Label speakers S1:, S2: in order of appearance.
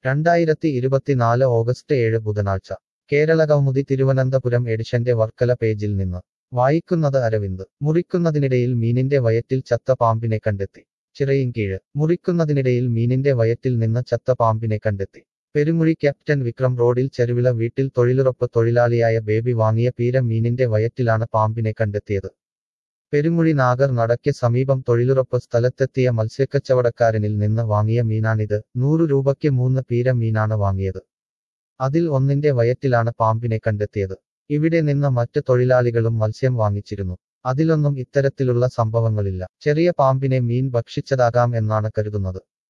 S1: രണ്ടായിരത്തി ഇരുപത്തിനാല് ഓഗസ്റ്റ് ഏഴ് ബുധനാഴ്ച കേരളകൗമുദി തിരുവനന്തപുരം എഡിഷന്റെ വർക്കല പേജിൽ നിന്ന് വായിക്കുന്നത് അരവിന്ദ് മുറിക്കുന്നതിനിടയിൽ മീനിന്റെ വയറ്റിൽ ചത്ത പാമ്പിനെ കണ്ടെത്തി ചിറയിൻകീഴ് മുറിക്കുന്നതിനിടയിൽ മീനിന്റെ വയറ്റിൽ നിന്ന് ചത്ത പാമ്പിനെ കണ്ടെത്തി പെരുമുഴി ക്യാപ്റ്റൻ വിക്രം റോഡിൽ ചെരുവിള വീട്ടിൽ തൊഴിലുറപ്പ് തൊഴിലാളിയായ ബേബി വാങ്ങിയ പീര മീനിന്റെ വയറ്റിലാണ് പാമ്പിനെ കണ്ടെത്തിയത് പെരുമുഴി നാഗർ നടയ്ക്ക് സമീപം തൊഴിലുറപ്പ് സ്ഥലത്തെത്തിയ മത്സ്യക്കച്ചവടക്കാരനിൽ നിന്ന് വാങ്ങിയ മീനാണിത് നൂറു രൂപയ്ക്ക് മൂന്ന് പീര മീനാണ് വാങ്ങിയത് അതിൽ ഒന്നിന്റെ വയറ്റിലാണ് പാമ്പിനെ കണ്ടെത്തിയത് ഇവിടെ നിന്ന് മറ്റ് തൊഴിലാളികളും മത്സ്യം വാങ്ങിച്ചിരുന്നു അതിലൊന്നും ഇത്തരത്തിലുള്ള സംഭവങ്ങളില്ല ചെറിയ പാമ്പിനെ മീൻ ഭക്ഷിച്ചതാകാം എന്നാണ് കരുതുന്നത്